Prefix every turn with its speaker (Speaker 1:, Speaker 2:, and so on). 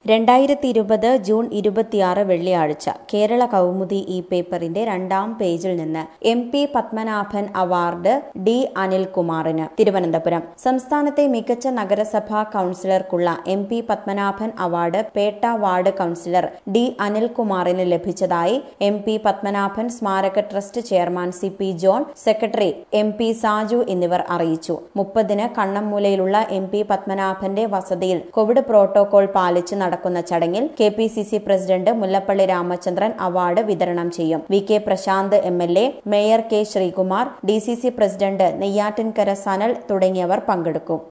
Speaker 1: രണ്ടായിരത്തി ഇരുപത് ജൂൺ ഇരുപത്തിയാറ് വെള്ളിയാഴ്ച കേരള കൗമുദി ഈ പേപ്പറിന്റെ രണ്ടാം പേജിൽ നിന്ന് M P Padmanabhan award D അനിൽകുമാറിന് തിരുവനന്തപുരം സംസ്ഥാനത്തെ മികച്ച നഗരസഭാ കൌൺസിലർക്കുള്ള M P Padmanabhan award Pettah ward councillor D അനിൽകുമാറിന് ലഭിച്ചതായി എം പി പത്മനാഭൻ സ്മാരക trust chairman C P John secretary M P Saju എന്നിവർ അറിയിച്ചു മുപ്പതിന് കണ്ണമ്മൂലയിലുള്ള എം പി പത്മനാഭന്റെ വസതിയിൽ കോവിഡ് പ്രോട്ടോകോൾ പാലിച്ച് നടക്കുന്ന ചടങ്ങിൽ K P C C president Mullappally Ramachandran award വിതരണം ചെയ്യും V K Prasanth M L A mayor K Sreekumar D C C president Neyyattinkara Sanal തുടങ്ങിയവർ പങ്കെടുക്കും